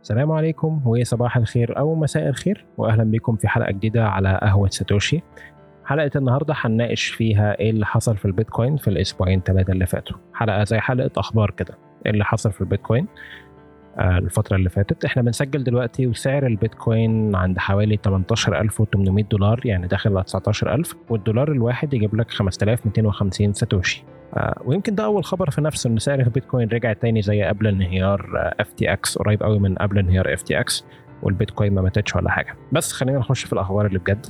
السلام عليكم وصباح الخير أو مساء الخير وأهلا بكم في حلقة جديدة على قهوة ساتوشي حلقة النهاردة هنناقش فيها إيه اللي حصل في البيتكوين في الأسبوعين ثلاثة اللي فاتوا حلقة زي حلقة أخبار كده إيه اللي حصل في البيتكوين آه الفترة اللي فاتت احنا بنسجل دلوقتي وسعر البيتكوين عند حوالي 18800 دولار يعني داخل على 19000 والدولار الواحد يجيب لك 5250 ساتوشي آه ويمكن ده اول خبر في نفسه ان سعر البيتكوين رجع تاني زي قبل انهيار اف تي اكس قريب قوي من قبل انهيار اف تي اكس والبيتكوين ما ماتتش ولا حاجه بس خلينا نخش في الاخبار اللي بجد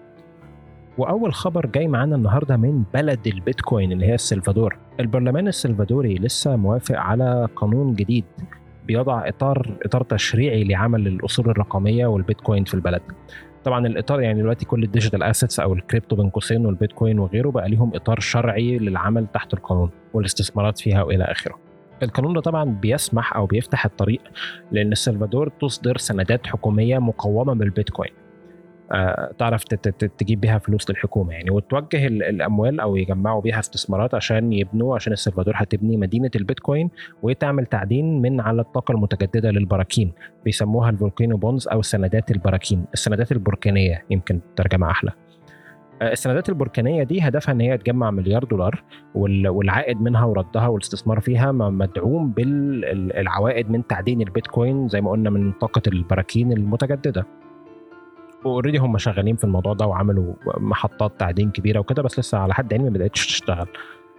واول خبر جاي معانا النهارده من بلد البيتكوين اللي هي السلفادور البرلمان السلفادوري لسه موافق على قانون جديد بيضع اطار اطار تشريعي لعمل الاصول الرقميه والبيتكوين في البلد طبعا الاطار يعني دلوقتي كل الديجيتال اسيتس او الكريبتو بين قوسين والبيتكوين وغيره بقى ليهم اطار شرعي للعمل تحت القانون والاستثمارات فيها والى اخره القانون ده طبعا بيسمح او بيفتح الطريق لان السلفادور تصدر سندات حكوميه مقومه بالبيتكوين آه، تعرف تجيب بيها فلوس للحكومه يعني وتوجه الاموال او يجمعوا بيها استثمارات عشان يبنوا عشان السلفادور هتبني مدينه البيتكوين وتعمل تعدين من على الطاقه المتجدده للبراكين بيسموها الفولكينو بونز او سندات البراكين السندات البركانيه يمكن ترجمه احلى آه، السندات البركانيه دي هدفها ان هي تجمع مليار دولار والعائد منها وردها والاستثمار فيها مدعوم بالعوائد من تعدين البيتكوين زي ما قلنا من طاقه البراكين المتجدده واوريدي هم شغالين في الموضوع ده وعملوا محطات تعدين كبيره وكده بس لسه على حد علمي ما بداتش تشتغل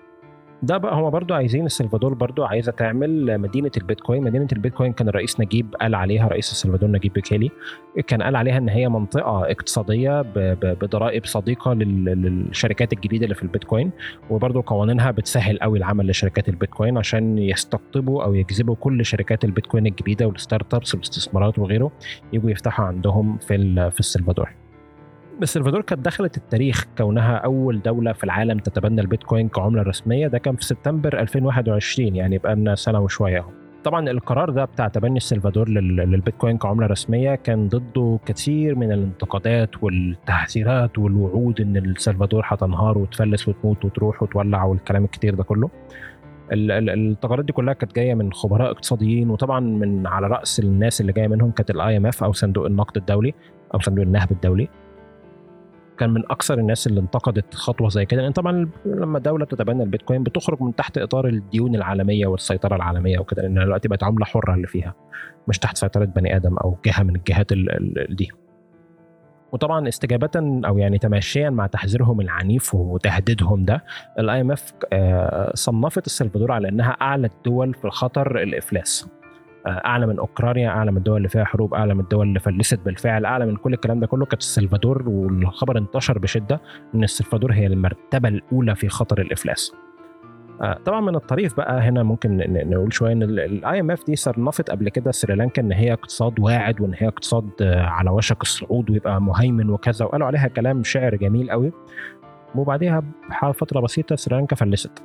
ده بقى هو برضو عايزين السلفادور برضو عايزه تعمل مدينه البيتكوين مدينه البيتكوين كان الرئيس نجيب قال عليها رئيس السلفادور نجيب بيكيلي كان قال عليها ان هي منطقه اقتصاديه بضرائب صديقه للشركات الجديده اللي في البيتكوين وبرضو قوانينها بتسهل قوي العمل لشركات البيتكوين عشان يستقطبوا او يجذبوا كل شركات البيتكوين الجديده والستارت ابس والاستثمارات وغيره يجوا يفتحوا عندهم في في السلفادور السلفادور كانت دخلت التاريخ كونها اول دوله في العالم تتبنى البيتكوين كعمله رسميه ده كان في سبتمبر 2021 يعني بقى لنا سنه وشويه اهو طبعا القرار ده بتاع تبني السلفادور للبيتكوين كعمله رسميه كان ضده كثير من الانتقادات والتحذيرات والوعود ان السلفادور هتنهار وتفلس وتموت وتروح وتولع والكلام الكتير ده كله التقارير دي كلها كانت جايه من خبراء اقتصاديين وطبعا من على راس الناس اللي جايه منهم كانت الاي ام اف او صندوق النقد الدولي او صندوق النهب الدولي كان من اكثر الناس اللي انتقدت خطوه زي كده لان طبعا لما دوله تتبنى البيتكوين بتخرج من تحت اطار الديون العالميه والسيطره العالميه وكده لان دلوقتي بقت عمله حره اللي فيها مش تحت سيطره بني ادم او جهه من الجهات دي وطبعا استجابه او يعني تماشيا مع تحذيرهم العنيف وتهديدهم ده الاي ام اف صنفت السلفادور على انها اعلى الدول في خطر الافلاس اعلى من اوكرانيا اعلى من الدول اللي فيها حروب اعلى من الدول اللي فلست بالفعل اعلى من كل الكلام ده كله كانت السلفادور والخبر انتشر بشده ان السلفادور هي المرتبه الاولى في خطر الافلاس طبعا من الطريف بقى هنا ممكن نقول شويه ان الاي ام اف دي صنفت قبل كده سريلانكا ان هي اقتصاد واعد وان هي اقتصاد على وشك الصعود ويبقى مهيمن وكذا وقالوا عليها كلام شعر جميل قوي وبعديها بفتره بسيطه سريلانكا فلست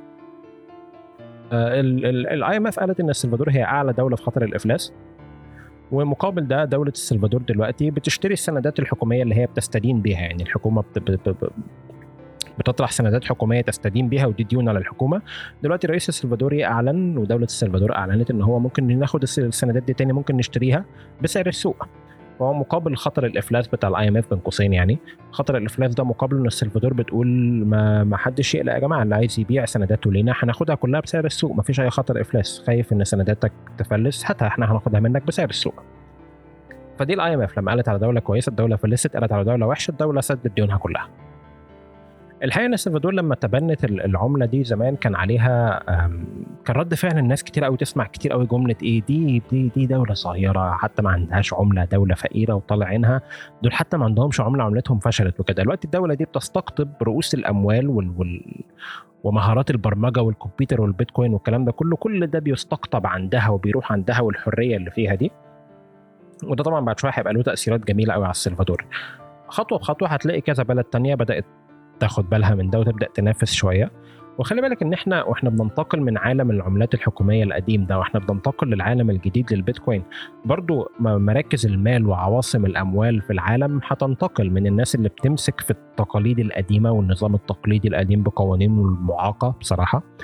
الاي ام اف قالت ان السلفادور هي اعلى دوله في خطر الافلاس ومقابل ده دولة السلفادور دلوقتي بتشتري السندات الحكومية اللي هي بتستدين بيها يعني الحكومة بت... بتطرح سندات حكومية تستدين بيها ودي ديون على الحكومة دلوقتي الرئيس السلفادوري أعلن ودولة السلفادور أعلنت إن هو ممكن ناخد السندات دي تاني ممكن نشتريها بسعر السوق وهو مقابل خطر الافلاس بتاع الاي ام اف بين قوسين يعني خطر الافلاس ده مقابل ان السلفادور بتقول ما ما حدش يقلق يا جماعه اللي عايز يبيع سنداته لينا هناخدها كلها بسعر السوق ما فيش اي خطر افلاس خايف ان سنداتك تفلس هاتها احنا هناخدها منك بسعر السوق فدي الاي ام اف لما قالت على دوله كويسه الدوله فلست قالت على دوله وحشه الدوله سدت ديونها كلها الحقيقه ان السلفادور لما تبنت العمله دي زمان كان عليها كان رد فعل الناس كتير قوي تسمع كتير قوي جمله ايه دي دي دي دوله صغيره حتى ما عندهاش عمله دوله فقيره وطالع عينها دول حتى ما عندهمش عمله عملتهم فشلت وكده دلوقتي الدوله دي بتستقطب رؤوس الاموال وال, وال ومهارات البرمجه والكمبيوتر والبيتكوين والكلام ده كله كل ده بيستقطب عندها وبيروح عندها والحريه اللي فيها دي وده طبعا بعد شويه هيبقى له تاثيرات جميله قوي على السلفادور خطوه بخطوه هتلاقي كذا بلد تانية بدات تاخد بالها من ده وتبدا تنافس شويه وخلي بالك ان احنا واحنا بننتقل من عالم العملات الحكوميه القديم ده واحنا بننتقل للعالم الجديد للبيتكوين برضو مراكز المال وعواصم الاموال في العالم هتنتقل من الناس اللي بتمسك في التقاليد القديمه والنظام التقليدي القديم بقوانينه المعاقه بصراحه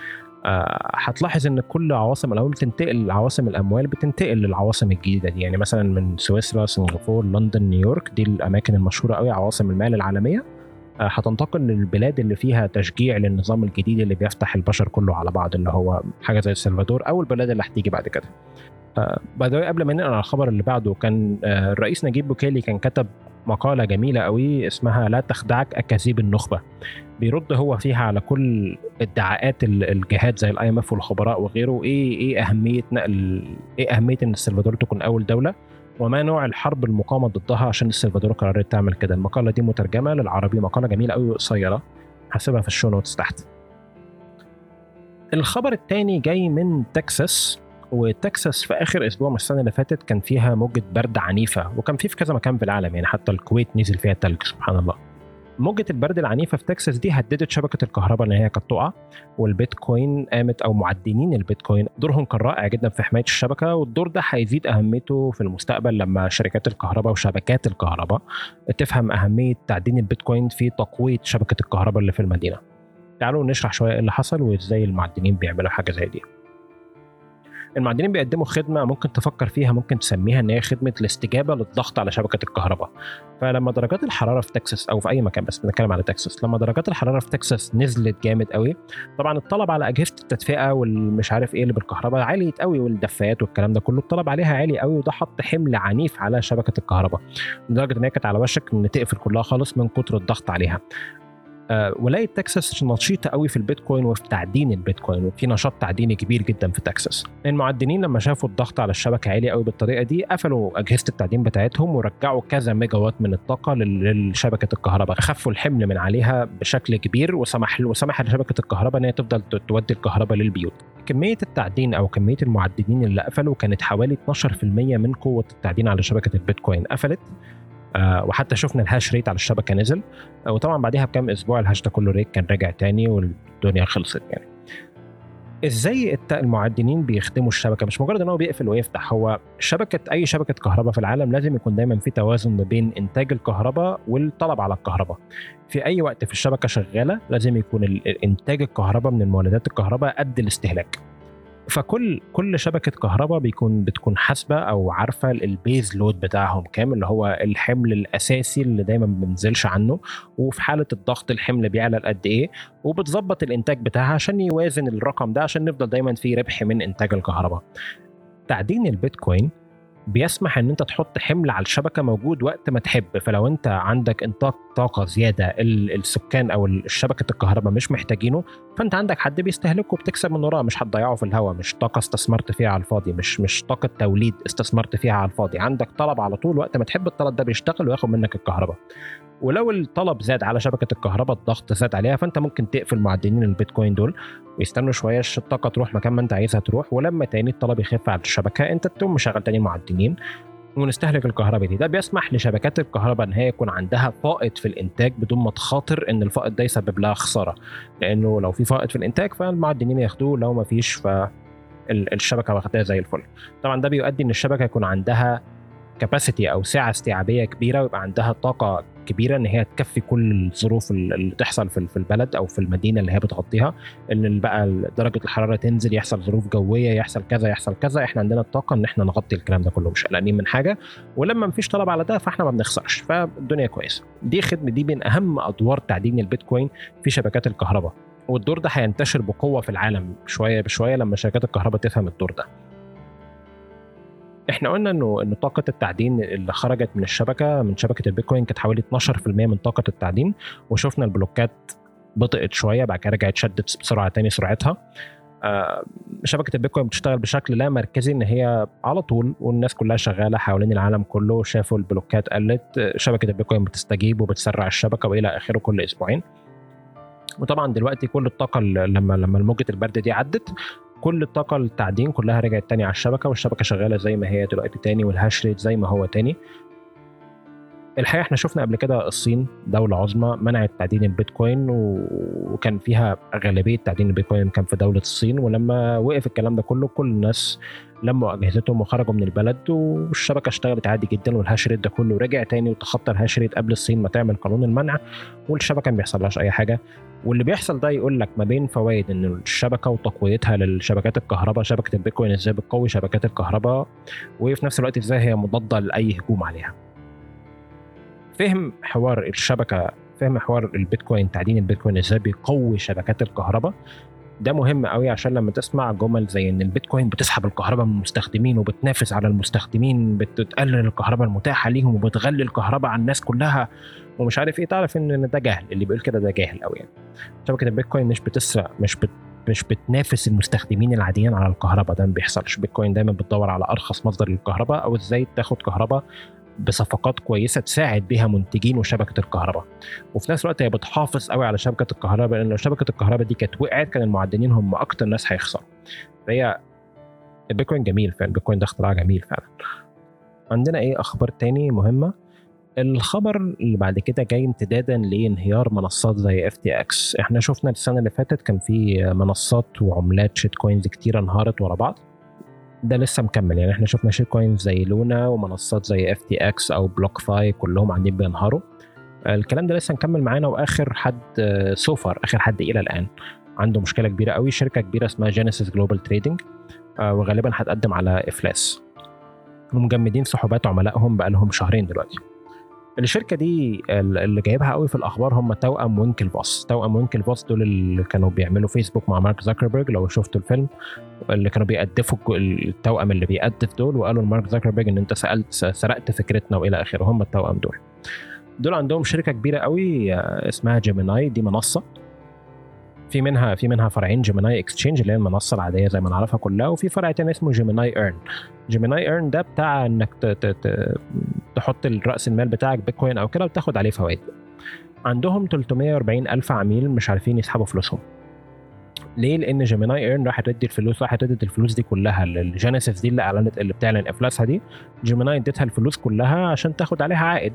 آه، هتلاحظ ان كل عواصم الاموال بتنتقل عواصم الاموال بتنتقل للعواصم الجديده دي يعني مثلا من سويسرا سنغافور لندن نيويورك دي الاماكن المشهوره قوي عواصم المال العالميه آه، هتنتقل للبلاد اللي فيها تشجيع للنظام الجديد اللي بيفتح البشر كله على بعض اللي هو حاجه زي السلفادور او البلاد اللي هتيجي بعد كده باي ذا قبل ما ننقل على الخبر اللي بعده كان آه، الرئيس نجيب بوكيلي كان كتب مقاله جميله قوي اسمها لا تخدعك اكاذيب النخبه بيرد هو فيها على كل ادعاءات الجهات زي الاي ام اف والخبراء وغيره ايه ايه اهميه نقل ايه اهميه ان السلفادور تكون اول دوله وما نوع الحرب المقامه ضدها عشان السلفادور قررت تعمل كده المقاله دي مترجمه للعربي مقاله جميله قوي وقصيره هسيبها في الشو نوتس تحت الخبر الثاني جاي من تكساس وتكساس في اخر اسبوع من السنه اللي فاتت كان فيها موجه برد عنيفه وكان في في كذا مكان في العالم يعني حتى الكويت نزل فيها تلج سبحان الله موجة البرد العنيفة في تكساس دي هددت شبكة الكهرباء ان هي كانت تقع والبيتكوين قامت او معدنين البيتكوين دورهم كان رائع جدا في حماية الشبكة والدور ده هيزيد اهميته في المستقبل لما شركات الكهرباء وشبكات الكهرباء تفهم اهمية تعدين البيتكوين في تقوية شبكة الكهرباء اللي في المدينة. تعالوا نشرح شوية ايه اللي حصل وازاي المعدنين بيعملوا حاجة زي دي. المعدنين بيقدموا خدمه ممكن تفكر فيها ممكن تسميها ان هي خدمه الاستجابه للضغط على شبكه الكهرباء فلما درجات الحراره في تكساس او في اي مكان بس بنتكلم على تكساس لما درجات الحراره في تكساس نزلت جامد قوي طبعا الطلب على اجهزه التدفئه والمش عارف ايه اللي بالكهرباء عالية قوي والدفايات والكلام ده كله الطلب عليها عالي قوي وده حط حمل عنيف على شبكه الكهرباء لدرجه ان هي كانت على وشك ان تقفل كلها خالص من كتر الضغط عليها آه، ولايه تكساس نشيطه قوي في البيتكوين وفي تعدين البيتكوين وفي نشاط تعديني كبير جدا في تكساس المعدنين لما شافوا الضغط على الشبكه عالي قوي بالطريقه دي قفلوا اجهزه التعدين بتاعتهم ورجعوا كذا ميجا وات من الطاقه لشبكه الكهرباء خفوا الحمل من عليها بشكل كبير وسمح وسمح لشبكه الكهرباء ان هي تفضل تودي الكهرباء للبيوت كميه التعدين او كميه المعدنين اللي قفلوا كانت حوالي 12% من قوه التعدين على شبكه البيتكوين قفلت آه وحتى شفنا الهاش ريت على الشبكه نزل آه وطبعا بعدها بكام اسبوع الهاش ده كله ريت كان راجع تاني والدنيا خلصت يعني ازاي المعدنين بيخدموا الشبكه مش مجرد ان هو بيقفل ويفتح هو شبكه اي شبكه كهرباء في العالم لازم يكون دايما في توازن ما بين انتاج الكهرباء والطلب على الكهرباء في اي وقت في الشبكه شغاله لازم يكون انتاج الكهرباء من المولدات الكهرباء قد الاستهلاك فكل كل شبكه كهرباء بيكون بتكون حاسبه او عارفه البيز لود بتاعهم كام اللي هو الحمل الاساسي اللي دايما ما بننزلش عنه وفي حاله الضغط الحمل بيعلى قد ايه وبتظبط الانتاج بتاعها عشان يوازن الرقم ده عشان نفضل دايما في ربح من انتاج الكهرباء تعدين البيتكوين بيسمح ان انت تحط حمل على الشبكه موجود وقت ما تحب فلو انت عندك انتاج طاقه زياده السكان او الشبكه الكهرباء مش محتاجينه فانت عندك حد بيستهلكه وبتكسب من وراه مش هتضيعه في الهواء مش طاقه استثمرت فيها على الفاضي مش مش طاقه توليد استثمرت فيها على الفاضي عندك طلب على طول وقت ما تحب الطلب ده بيشتغل وياخد منك الكهرباء ولو الطلب زاد على شبكه الكهرباء الضغط زاد عليها فانت ممكن تقفل معدنين البيتكوين دول ويستنوا شويه الطاقه تروح مكان ما انت عايزها تروح ولما تاني الطلب يخف على الشبكه انت تقوم مشغل تاني المعدنين ونستهلك الكهرباء دي ده بيسمح لشبكات الكهرباء ان هي يكون عندها فائض في الانتاج بدون ما تخاطر ان الفائض ده يسبب لها خساره لانه لو في فائض في الانتاج فالمعدنين ياخدوه لو ما فيش ف الشبكه واخداها زي الفل طبعا ده بيؤدي ان الشبكه يكون عندها كاباسيتي او سعه استيعابيه كبيره ويبقى عندها طاقه كبيره ان هي تكفي كل الظروف اللي تحصل في البلد او في المدينه اللي هي بتغطيها ان بقى درجه الحراره تنزل يحصل ظروف جويه يحصل كذا يحصل كذا احنا عندنا الطاقه ان احنا نغطي الكلام ده كله مش قلقانين من حاجه ولما مفيش طلب على ده فاحنا ما بنخسرش فالدنيا كويسه دي خدمه دي من اهم ادوار تعدين البيتكوين في شبكات الكهرباء والدور ده هينتشر بقوه في العالم شويه بشويه لما شركات الكهرباء تفهم الدور ده احنا قلنا انه ان طاقه التعدين اللي خرجت من الشبكه من شبكه البيتكوين كانت حوالي 12% من طاقه التعدين وشفنا البلوكات بطئت شويه بعد كده رجعت شدت بسرعه تاني سرعتها آه شبكه البيتكوين بتشتغل بشكل لا مركزي ان هي على طول والناس كلها شغاله حوالين العالم كله شافوا البلوكات قلت شبكه البيتكوين بتستجيب وبتسرع الشبكه والى اخره كل اسبوعين وطبعا دلوقتي كل الطاقه لما لما موجه البرد دي عدت كل الطاقه التعدين كلها رجعت تاني على الشبكه والشبكه شغاله زي ما هي دلوقتي تاني والهاش ريت زي ما هو تاني الحقيقه احنا شفنا قبل كده الصين دوله عظمى منعت تعدين البيتكوين وكان فيها غالبيه تعدين البيتكوين كان في دوله الصين ولما وقف الكلام ده كله كل الناس لموا اجهزتهم وخرجوا من البلد والشبكه اشتغلت عادي جدا والهاش ريت ده كله رجع تاني وتخطى الهاش ريت قبل الصين ما تعمل قانون المنع والشبكه ما بيحصلهاش اي حاجه واللي بيحصل ده يقول لك ما بين فوائد ان الشبكه وتقويتها للشبكات الكهرباء شبكه البيتكوين ازاي بتقوي شبكات الكهرباء وفي نفس الوقت ازاي هي مضاده لاي هجوم عليها فهم حوار الشبكه فهم حوار البيتكوين تعدين البيتكوين ازاي بيقوي شبكات الكهرباء ده مهم قوي عشان لما تسمع جمل زي ان البيتكوين بتسحب الكهرباء من المستخدمين وبتنافس على المستخدمين بتقلل الكهرباء المتاحه ليهم وبتغلي الكهرباء على الناس كلها ومش عارف ايه تعرف ان ده جهل اللي بيقول كده ده جاهل قوي يعني شبكه البيتكوين مش بتسرق مش بت مش بتنافس المستخدمين العاديين على الكهرباء ده ما بيحصلش بيتكوين دايما بتدور على ارخص مصدر للكهرباء او ازاي تاخد كهرباء بصفقات كويسه تساعد بيها منتجين وشبكه الكهرباء وفي نفس الوقت هي بتحافظ قوي على شبكه الكهرباء لان لو شبكه الكهرباء دي كانت وقعت كان المعدنين هم اكتر ناس هيخسروا فهي البيتكوين جميل فعلا البيتكوين ده اختراع جميل فعلا عندنا ايه اخبار تاني مهمه الخبر اللي بعد كده جاي امتدادا لانهيار منصات زي اف تي اكس احنا شفنا السنه اللي فاتت كان في منصات وعملات شيت كوينز كتيره انهارت ورا بعض ده لسه مكمل يعني احنا شفنا شيت كوينز زي لونا ومنصات زي اف تي اكس او بلوك فاي كلهم قاعدين بينهاروا الكلام ده لسه مكمل معانا واخر حد سوفر اخر حد الى الان عنده مشكله كبيره قوي شركه كبيره اسمها جينيسيس جلوبال تريدنج وغالبا هتقدم على افلاس ومجمدين سحوبات عملائهم بقالهم شهرين دلوقتي الشركه دي اللي جايبها قوي في الاخبار هم توأم وينكل فوس توأم وينكل فوس دول اللي كانوا بيعملوا فيسبوك مع مارك زكربرج لو شفتوا الفيلم اللي كانوا بيأدفوا التوأم اللي بيأدف دول وقالوا لمارك زكربرج ان انت سألت سرقت فكرتنا والى اخره هم التوأم دول دول عندهم شركه كبيره قوي اسمها جيميناي دي منصه في منها في منها فرعين جيميناي اكسشينج اللي هي المنصه العاديه زي ما نعرفها كلها وفي فرع تاني اسمه جيميناي ايرن جيميناي ايرن ده بتاع انك تحط راس المال بتاعك بيتكوين او كده وتاخد عليه فوائد عندهم 340 الف عميل مش عارفين يسحبوا فلوسهم ليه؟ لان جيميناي ايرن راح تدي الفلوس راح تدي الفلوس دي كلها للجينيسيس دي اللي اعلنت اللي بتعلن افلاسها دي جيميناي اديتها الفلوس كلها عشان تاخد عليها عائد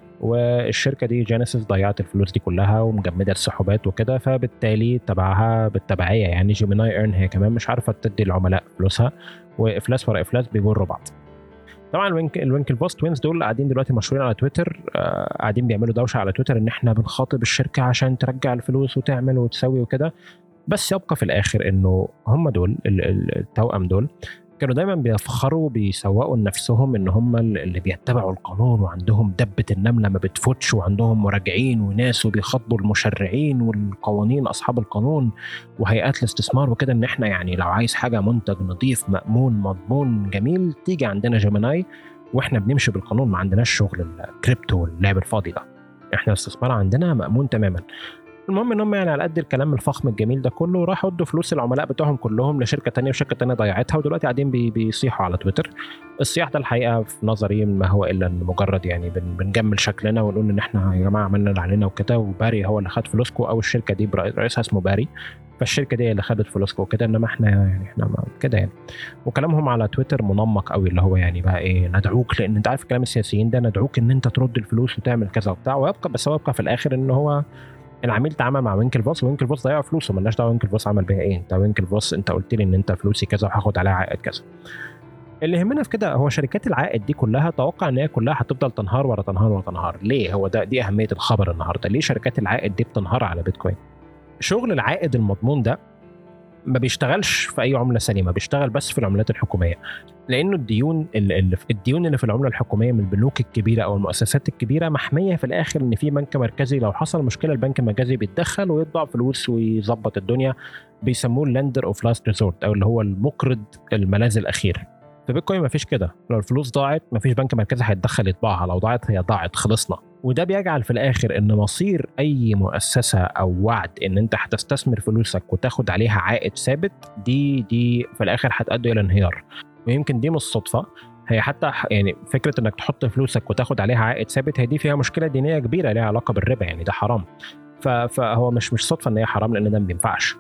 والشركه دي جينيسيس ضيعت الفلوس دي كلها ومجمده السحوبات وكده فبالتالي تبعها بالتبعيه يعني جيميناي ايرن هي كمان مش عارفه تدي العملاء فلوسها وافلاس ورا افلاس بيجروا بعض طبعا الوينك الوينكل بوست توينز دول قاعدين دلوقتي مشهورين على تويتر آه قاعدين بيعملوا دوشه على تويتر ان احنا بنخاطب الشركه عشان ترجع الفلوس وتعمل وتسوي وكده بس يبقى في الاخر انه هم دول التوأم دول كانوا دايما بيفخروا بيسوقوا لنفسهم ان هم اللي بيتبعوا القانون وعندهم دبه النمله ما بتفوتش وعندهم مراجعين وناس وبيخاطبوا المشرعين والقوانين اصحاب القانون وهيئات الاستثمار وكده ان احنا يعني لو عايز حاجه منتج نظيف مامون مضمون جميل تيجي عندنا جيميناي واحنا بنمشي بالقانون ما عندناش شغل الكريبتو واللعب الفاضي ده احنا الاستثمار عندنا مامون تماما المهم ان هم يعني على قد الكلام الفخم الجميل ده كله راحوا ادوا فلوس العملاء بتوعهم كلهم لشركه تانية وشركه تانية ضيعتها ودلوقتي قاعدين بي بيصيحوا على تويتر الصياح ده الحقيقه في نظري ما هو الا مجرد يعني بن بنجمل شكلنا ونقول ان احنا يا جماعه عملنا اللي علينا وكده وباري هو اللي خد فلوسكم او الشركه دي رئيسها اسمه باري فالشركه دي اللي خدت فلوسكم وكده انما احنا يعني احنا كده يعني وكلامهم على تويتر منمق قوي اللي هو يعني بقى ايه ندعوك لان انت عارف كلام السياسيين ده ندعوك ان انت ترد الفلوس وتعمل كذا وبتاع ويبقى بس هو يبقى في الاخر ان هو العميل تعامل مع وينكل فوس وينكل فوس ضيع فلوسه مالناش دعوه وينكل فوس عمل بيها ايه انت وينكل فوس انت قلت لي ان انت فلوسي كذا وهاخد عليها عائد كذا اللي يهمنا في كده هو شركات العائد دي كلها توقع ان هي كلها هتفضل تنهار ورا تنهار ورا تنهار ليه هو ده دي اهميه الخبر النهارده ليه شركات العائد دي بتنهار على بيتكوين شغل العائد المضمون ده ما بيشتغلش في اي عمله سليمه بيشتغل بس في العملات الحكوميه لانه الديون اللي الديون اللي في العمله الحكوميه من البنوك الكبيره او المؤسسات الكبيره محميه في الاخر ان في بنك مركزي لو حصل مشكله البنك المركزي بيتدخل ويطبع فلوس ويظبط الدنيا بيسموه اللندر اوف لاست ريزورت او اللي هو المقرض الملاذ الاخير في بيتكوين مفيش كده لو الفلوس ضاعت مفيش بنك مركزي هيتدخل يطبعها لو ضاعت هي ضاعت خلصنا وده بيجعل في الاخر ان مصير اي مؤسسه او وعد ان انت هتستثمر فلوسك وتاخد عليها عائد ثابت دي دي في الاخر هتؤدي الى انهيار ويمكن دي مش صدفه هي حتى يعني فكره انك تحط فلوسك وتاخد عليها عائد ثابت هي دي فيها مشكله دينيه كبيره ليها علاقه بالربا يعني ده حرام فهو مش مش صدفه ان هي حرام لان ده ما بينفعش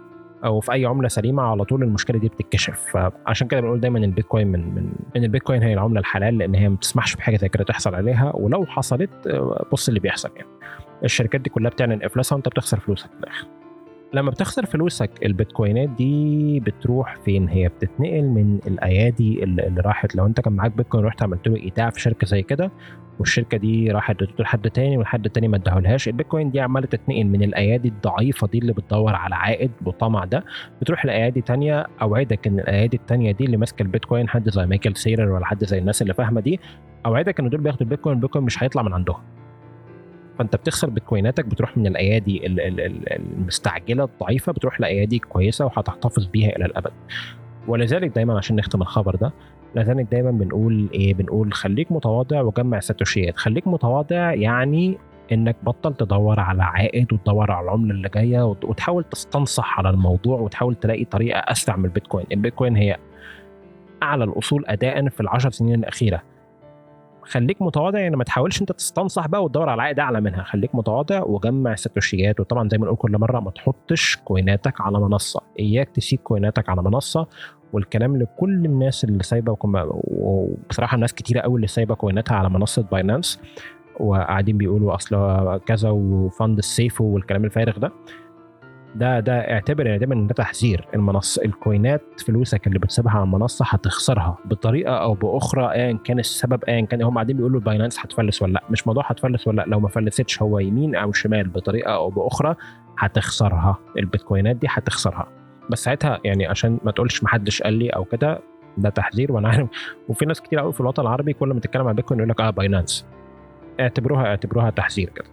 او في اي عمله سليمه على طول المشكله دي بتتكشف فعشان كده بنقول دايما البيتكوين من من ان البيتكوين هي العمله الحلال لان هي ما بتسمحش بحاجه زي كده تحصل عليها ولو حصلت آه، بص اللي بيحصل يعني الشركات دي كلها بتعلن افلاسها وانت بتخسر فلوسك في الاخر لما بتخسر فلوسك البيتكوينات دي بتروح فين هي بتتنقل من الايادي اللي راحت لو انت كان معاك بيتكوين رحت عملت له ايداع في شركه زي كده والشركه دي راحت لحد تاني والحد التاني ما اداهولهاش البيتكوين دي عماله تتنقل من الايادي الضعيفه دي اللي بتدور على عائد وطمع ده بتروح لايادي تانية اوعدك ان الايادي التانية دي اللي ماسكه البيتكوين حد زي مايكل سيرر ولا حد زي الناس اللي فاهمه دي اوعدك ان دول بياخدوا البيتكوين البيتكوين مش هيطلع من عندهم فانت بتخسر بيتكويناتك بتروح من الايادي المستعجله الضعيفه بتروح لايادي كويسه وهتحتفظ بيها الى الابد ولذلك دايما عشان نختم الخبر ده لذلك دايما بنقول ايه بنقول خليك متواضع وجمع ساتوشيات خليك متواضع يعني انك بطل تدور على عائد وتدور على العمله اللي جايه وتحاول تستنصح على الموضوع وتحاول تلاقي طريقه اسرع من البيتكوين البيتكوين هي اعلى الاصول اداء في العشر سنين الاخيره خليك متواضع يعني ما تحاولش انت تستنصح بقى وتدور على عائد اعلى منها خليك متواضع وجمع ساتوشيات وطبعا زي ما نقول كل مره ما تحطش كويناتك على منصه اياك تسيب كويناتك على منصه والكلام لكل الناس اللي سايبه وبصراحه ناس كتيره قوي اللي سايبه كويناتها على منصه باينانس وقاعدين بيقولوا اصل كذا وفند السيف والكلام الفارغ ده ده ده اعتبر يعني دايما ان ده تحذير المنصه الكوينات فلوسك اللي بتسيبها على المنصه هتخسرها بطريقه او باخرى ايا كان السبب ايا كان هم قاعدين بيقولوا باينانس هتفلس ولا لا مش موضوع هتفلس ولا لا لو ما فلستش هو يمين او شمال بطريقه او باخرى هتخسرها البيتكوينات دي هتخسرها بس ساعتها يعني عشان ما تقولش ما حدش قال لي او كده ده تحذير وانا عارف وفي ناس كتير قوي في الوطن العربي كل ما تتكلم عن بيتكوين يقول لك اه باينانس اعتبروها اعتبروها تحذير كده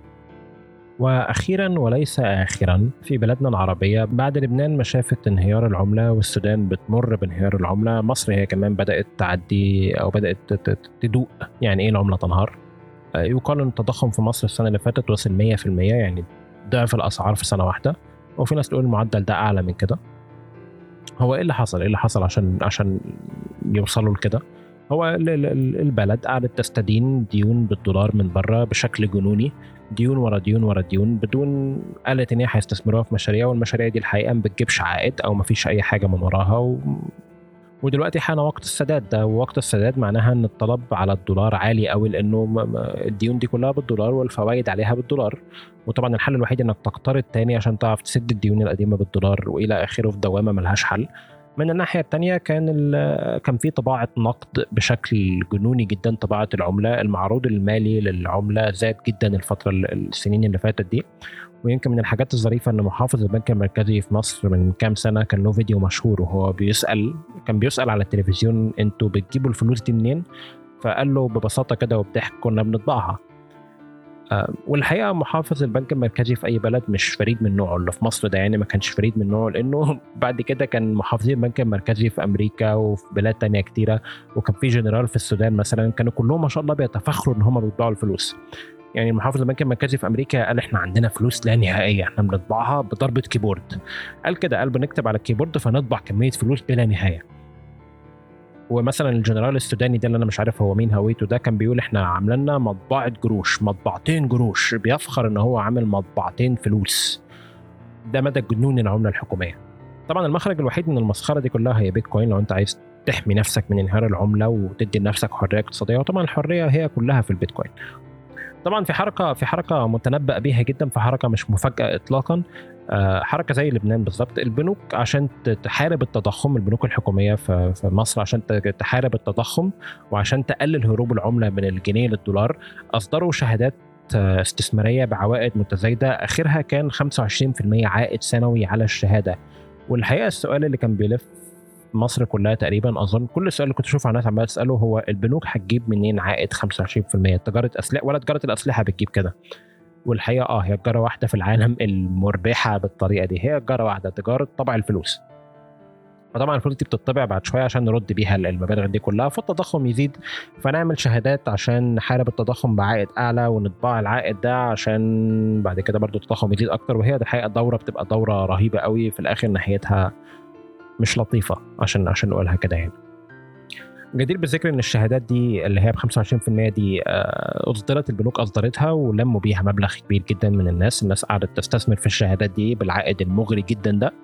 واخيرا وليس اخرا في بلادنا العربيه بعد لبنان ما شافت انهيار العمله والسودان بتمر بانهيار العمله مصر هي كمان بدات تعدي او بدات تدوق يعني ايه العمله تنهار آه، يقال ان التضخم في مصر السنه اللي فاتت وصل 100% يعني ضعف الاسعار في سنه واحده وفي ناس تقول المعدل ده اعلى من كده هو ايه اللي حصل ايه اللي حصل عشان عشان يوصلوا لكده هو البلد قعدت تستدين ديون بالدولار من بره بشكل جنوني ديون ورا ديون ورا ديون بدون قالت ان هي هيستثمروها في مشاريع والمشاريع دي الحقيقه ما بتجيبش عائد او ما فيش اي حاجه من وراها و... ودلوقتي حان وقت السداد ده ووقت السداد معناها ان الطلب على الدولار عالي قوي لانه الديون دي كلها بالدولار والفوائد عليها بالدولار وطبعا الحل الوحيد انك تقترض تاني عشان تعرف تسد الديون القديمه بالدولار والى اخره في دوامه ملهاش حل من الناحيه الثانيه كان كان في طباعه نقد بشكل جنوني جدا طباعه العمله المعروض المالي للعمله زاد جدا الفتره السنين اللي فاتت دي ويمكن من الحاجات الظريفه ان محافظ البنك المركزي في مصر من كام سنه كان له فيديو مشهور وهو بيسال كان بيسال على التلفزيون انتوا بتجيبوا الفلوس دي منين؟ فقال له ببساطه كده وبضحك كنا بنطبعها آه، والحقيقه محافظ البنك المركزي في اي بلد مش فريد من نوعه اللي في مصر ده يعني ما كانش فريد من نوعه لانه بعد كده كان محافظين البنك المركزي في امريكا وفي بلاد تانية كتيره وكان في جنرال في السودان مثلا كانوا كلهم ما شاء الله بيتفخروا ان هم بيطبعوا الفلوس يعني محافظ البنك المركزي في امريكا قال احنا عندنا فلوس لا نهائيه احنا بنطبعها بضربه كيبورد قال كده قال بنكتب على الكيبورد فنطبع كميه فلوس بلا نهايه ومثلا الجنرال السوداني ده اللي انا مش عارف هو مين هويته ده كان بيقول احنا عاملين مطبعه جروش مطبعتين جروش بيفخر ان هو عامل مطبعتين فلوس ده مدى جنون العمله الحكوميه طبعا المخرج الوحيد من المسخره دي كلها هي بيتكوين لو انت عايز تحمي نفسك من انهيار العمله وتدي لنفسك حريه اقتصاديه وطبعا الحريه هي كلها في البيتكوين طبعا في حركه في حركه متنبأ بها جدا في حركه مش مفاجاه اطلاقا آه، حركه زي لبنان بالظبط البنوك عشان تحارب التضخم البنوك الحكوميه في مصر عشان تحارب التضخم وعشان تقلل هروب العمله من الجنيه للدولار اصدروا شهادات آه، استثماريه بعوائد متزايده اخرها كان 25% عائد سنوي على الشهاده والحقيقه السؤال اللي كان بيلف مصر كلها تقريبا اظن كل السؤال اللي كنت اشوف على الناس عماله تساله هو البنوك هتجيب منين عائد 25% تجاره اسلحه ولا تجاره الاسلحه بتجيب كده والحقيقه اه هي تجاره واحده في العالم المربحه بالطريقه دي هي تجاره واحده تجاره طبع الفلوس فطبعا الفلوس دي بتطبع بعد شويه عشان نرد بيها المبالغ دي كلها فالتضخم يزيد فنعمل شهادات عشان نحارب التضخم بعائد اعلى ونطبع العائد ده عشان بعد كده برضو التضخم يزيد اكتر وهي الحقيقه دوره بتبقى دوره رهيبه قوي في الاخر نهايتها مش لطيفه عشان عشان نقولها كده يعني جدير بالذكر ان الشهادات دي اللي هي ب 25% دي آه، اصدرت البنوك اصدرتها ولموا بيها مبلغ كبير جدا من الناس الناس قعدت تستثمر في الشهادات دي بالعائد المغري جدا ده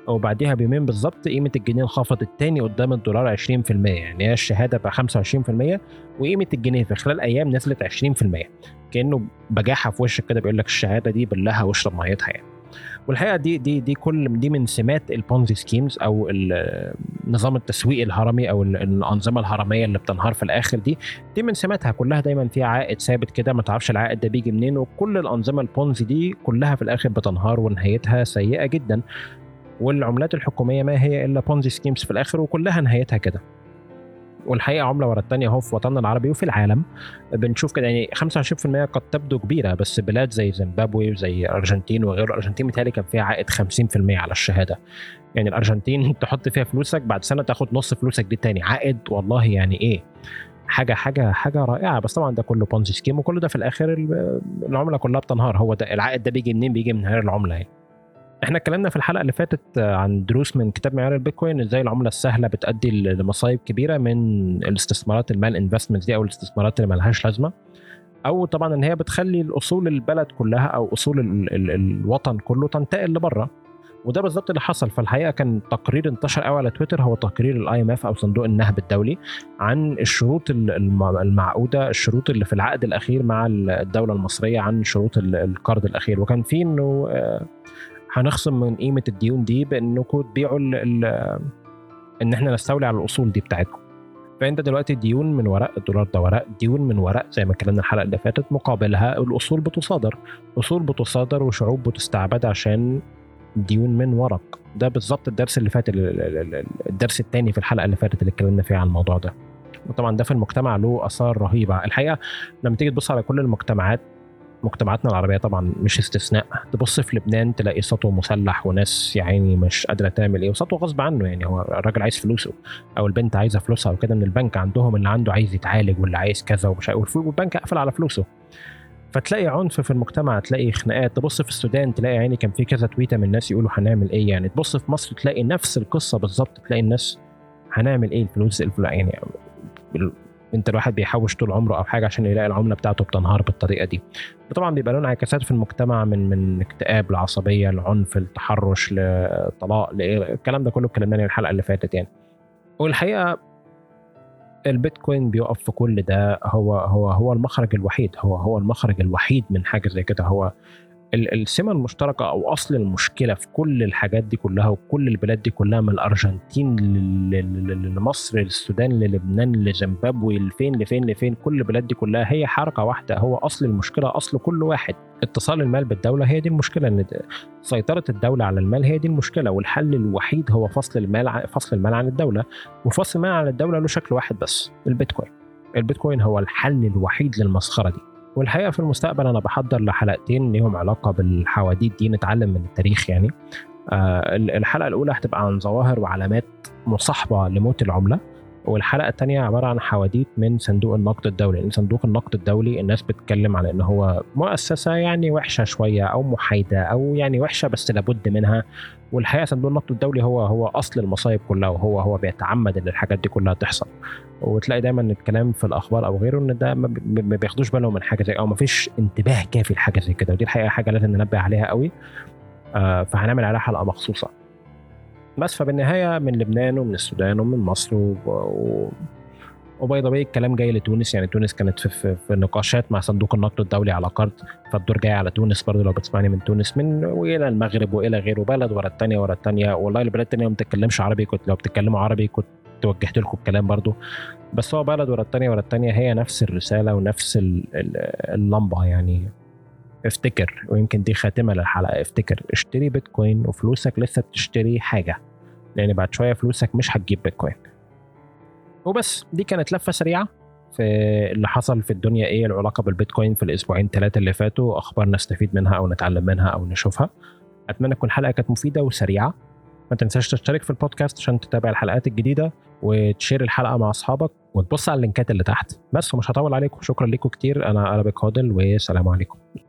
وبعديها بيومين بالظبط قيمه الجنيه انخفضت تاني قدام الدولار 20% يعني هي الشهاده بقى 25% وقيمه الجنيه في خلال ايام نزلت 20% كانه بجاحه في وشك كده بيقول لك الشهاده دي بلها واشرب ميتها يعني والحقيقه دي دي دي كل دي من سمات البونزي سكيمز او نظام التسويق الهرمي او الانظمه الهرميه اللي بتنهار في الاخر دي دي من سماتها كلها دايما فيها عائد ثابت كده ما تعرفش العائد ده بيجي منين وكل الانظمه البونزي دي كلها في الاخر بتنهار ونهايتها سيئه جدا والعملات الحكوميه ما هي الا بونزي سكيمز في الاخر وكلها نهايتها كده والحقيقه عمله ورا الثانيه اهو في وطننا العربي وفي العالم بنشوف كده يعني 25% قد تبدو كبيره بس بلاد زي زيمبابوي وزي الارجنتين وغيره الارجنتين متهيألي كان فيها عائد 50% على الشهاده يعني الارجنتين تحط فيها فلوسك بعد سنه تاخد نص فلوسك دي تاني عائد والله يعني ايه حاجه حاجه حاجه رائعه بس طبعا ده كله بونزي سكيم وكل ده في الاخر العمله كلها بتنهار هو ده العائد ده بيجي منين بيجي من هذه العمله يعني احنا اتكلمنا في الحلقه اللي فاتت عن دروس من كتاب معيار البيتكوين ازاي العمله السهله بتؤدي لمصايب كبيره من الاستثمارات المال انفستمنت دي او الاستثمارات اللي ملهاش لازمه او طبعا ان هي بتخلي الاصول البلد كلها او اصول ال ال الوطن كله تنتقل لبره وده بالظبط اللي حصل فالحقيقه كان تقرير انتشر قوي على تويتر هو تقرير الاي ام اف او صندوق النهب الدولي عن الشروط المعقوده الشروط اللي في العقد الاخير مع الدوله المصريه عن شروط القرض الاخير وكان في انه هنخصم من قيمه الديون دي بانكم تبيعوا ان احنا نستولي على الاصول دي بتاعتكم فانت دلوقتي ديون من ورق الدولار ده ورق ديون من ورق زي ما اتكلمنا الحلقه اللي فاتت مقابلها الاصول بتصادر اصول بتصادر وشعوب بتستعبد عشان ديون من ورق ده بالظبط الدرس اللي فات الدرس الثاني في الحلقه اللي فاتت اللي اتكلمنا فيها عن الموضوع ده وطبعا ده في المجتمع له اثار رهيبه الحقيقه لما تيجي تبص على كل المجتمعات مجتمعاتنا العربيه طبعا مش استثناء تبص في لبنان تلاقي سطو مسلح وناس يا عيني مش قادره تعمل ايه وسطو غصب عنه يعني هو الراجل عايز فلوسه او البنت عايزه فلوسها وكده من البنك عندهم اللي عنده عايز يتعالج واللي عايز كذا ومش والبنك قافل على فلوسه فتلاقي عنف في المجتمع تلاقي خناقات تبص في السودان تلاقي عيني كان في كذا تويته من الناس يقولوا هنعمل ايه يعني تبص في مصر تلاقي نفس القصه بالظبط تلاقي الناس هنعمل ايه الفلوس الفلوس يعني انت الواحد بيحوش طول عمره او حاجه عشان يلاقي العمله بتاعته بتنهار بالطريقه دي وطبعا بيبقى له انعكاسات في المجتمع من من اكتئاب لعصبيه لعنف لتحرش لطلاق الكلام ده كله اتكلمنا عليه الحلقه اللي فاتت يعني والحقيقه البيتكوين بيقف في كل ده هو هو هو المخرج الوحيد هو هو المخرج الوحيد من حاجه زي كده هو السمه المشتركه او اصل المشكله في كل الحاجات دي كلها وكل البلاد دي كلها من الارجنتين لمصر للسودان للبنان لزيمبابوي لفين لفين لفين كل البلاد دي كلها هي حركه واحده هو اصل المشكله اصل كل واحد اتصال المال بالدوله هي دي المشكله ان سيطره الدوله على المال هي دي المشكله والحل الوحيد هو فصل المال فصل المال عن الدوله وفصل المال عن الدوله له شكل واحد بس البيتكوين البيتكوين هو الحل الوحيد للمسخره دي والحقيقه في المستقبل انا بحضر لحلقتين ليهم علاقه بالحواديت دي نتعلم من التاريخ يعني آه الحلقه الاولى هتبقى عن ظواهر وعلامات مصاحبه لموت العمله والحلقه الثانيه عباره عن حواديت من صندوق النقد الدولي لان صندوق النقد الدولي الناس بتتكلم على ان هو مؤسسه يعني وحشه شويه او محايده او يعني وحشه بس لابد منها والحقيقه صندوق النقد الدولي هو هو اصل المصايب كلها وهو هو بيتعمد ان الحاجات دي كلها تحصل وتلاقي دايما الكلام في الاخبار او غيره ان ده ما بياخدوش بالهم من حاجه زي او ما فيش انتباه كافي لحاجه زي كده ودي الحقيقه حاجه لازم ننبه عليها قوي آه فهنعمل عليها حلقه مخصوصه بس فبالنهايه من لبنان ومن السودان ومن مصر و... و... وباي ذا الكلام جاي لتونس يعني تونس كانت في, في, في نقاشات مع صندوق النقد الدولي على قرض فالدور جاي على تونس برضه لو بتسمعني من تونس من والى المغرب والى غيره بلد ورا الثانيه ورا الثانيه والله البلاد الثانيه ما بتتكلمش عربي كنت لو بتتكلموا عربي كنت توجهت لكم الكلام برضه بس هو بلد ورا الثانيه ورا الثانيه هي نفس الرساله ونفس اللمبه يعني افتكر ويمكن دي خاتمه للحلقه افتكر اشتري بيتكوين وفلوسك لسه بتشتري حاجه لان بعد شويه فلوسك مش هتجيب بيتكوين وبس دي كانت لفه سريعه في اللي حصل في الدنيا ايه العلاقه بالبيتكوين في الاسبوعين ثلاثه اللي فاتوا اخبار نستفيد منها او نتعلم منها او نشوفها اتمنى تكون الحلقه كانت مفيده وسريعه ما تنساش تشترك في البودكاست عشان تتابع الحلقات الجديده وتشير الحلقه مع اصحابك وتبص على اللينكات اللي تحت بس ومش هطول عليكم شكرا لكم كتير انا ارابيك هودل والسلام عليكم